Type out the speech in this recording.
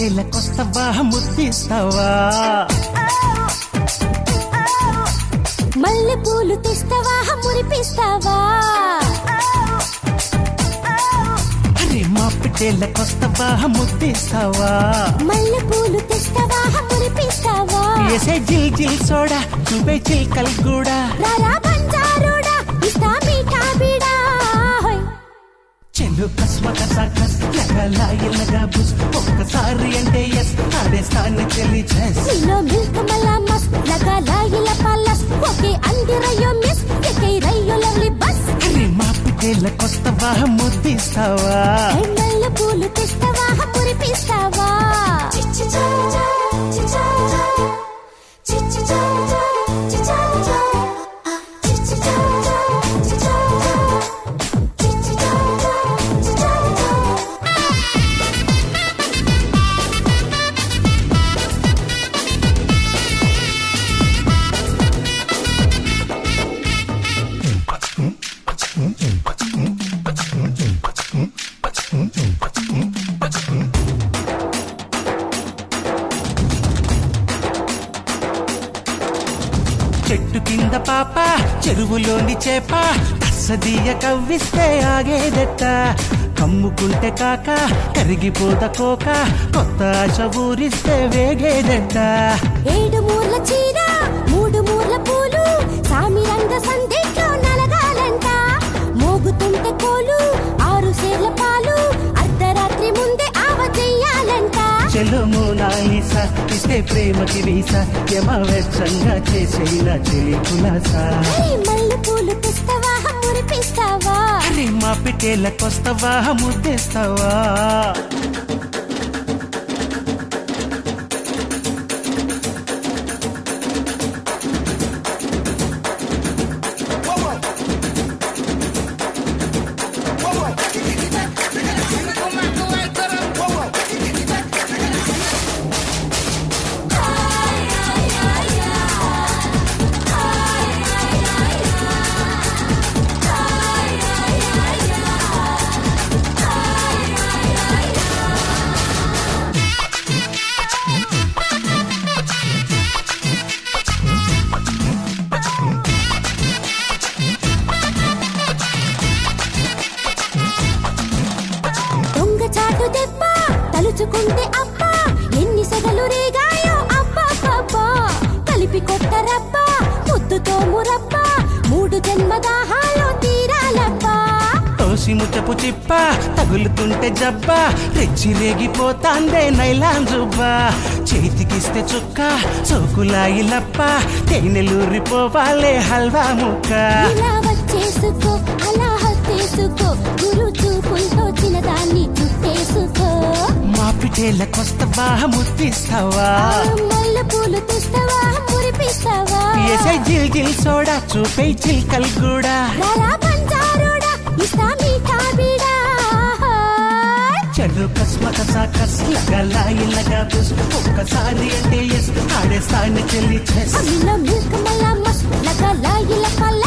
పిటేలకొస్తవా ముద్దిస్తావా మల్లె పూలు తెస్తావా మురిపిస్తావా అరే మా పిటేలకొస్తవా ముద్దిస్తావా మల్లె పూలు తెస్తావా మురిపిస్తావా వేసే జిల్ జిల్ సోడా చూపే చిల్కల్ కూడా రారా బంజారోడా ఇస్తా మీఠా బీడా హోయ్. చెల్లు కస్మ కసాకస్ లగలా ఇల్లగా బుస్ ఒక్కసారి అంటే ఎస్ ఆడేస్తాను చెల్లి చెస్ నీలో మిల్క్ మల్లా మస్ లగా లాయిల పల్లస్ ఓకే అందిరయ్యో మిస్ ఎకై రయ్యో లవ్లీ బస్ అరే మా పిటేలకొస్తవా ముద్దిస్తావా మల్లె పూలు తెస్తావా మురిపిస్తావా చెట్టు కింద పాప చెరువులోని చేప కస్సదీయ కవ్విస్తే ఆగేదెట్ట కమ్ముకుంటే కాక కరిగిపోత కోక కొత్త ఆశ ఊరిస్తే వేగేదెట్ట ఏడు మూర్ల చీర మూడు మూర్ల పూలు సామి రంగ సందేట్లో నలగాలంట మోగుతుంటే కోలు ఆరు సేర్ల పాలు అర్ధరాత్రి ముందే ఆవ చెయ్యాలంట చెలుము నాలిస ఇస్తే ప్రేమకి వీస యమ వెచ్చంగా చేసేన చెలి కులాసా అరే మల్లె పూలు తెస్తావా మురిపిస్తావా అరే మా పిటేలకొస్తవా ముద్దేస్తావా దొంగ చాటు దెబ్బ తలుచుకుంటే అబ్బ ఎన్ని సెగలు రేగాయో అబ్బా కలిపి కొట్ట రబ్బ ముద్దుతో మురబ్బ మూడు జన్మ దాహాలో తీరాలబ్బా తోసి ముచ్చపు చిప్ప తగులుతుంటే జబ్బా రెచ్చి రేగిపోతాందే నైలాన్ జుబ్బా చేతికిస్తే చుక్క సోకులాయి లప్ప తేనెలూరిపోవాలే హల్వా ముక్క ఇలా వచ్చేసుకో అలా హత్తేసుకో గురు చూపులతో చిన్నదాన్ని చుట్టేసుకో మా పిటేలకొస్తవా ముద్దిస్తావా మల్లె పూలు తెస్తావా మురిపిస్తావా ఎసై జిల్ జిల్ సోడా చూపే చిల్కల్ కూడా రారా బంజారోడా ఇస్తా మీఠా బీడా చెడు కస్మ కసా కస్ లగలా ఇల్లగా బుస్ ఒక్కసారి అంటే ఎస్ ఆడేస్తాను చెల్లి చెస్ అమ్మిలో మిల్క్ మల్లా మస్ లగా లాయిల పల్ల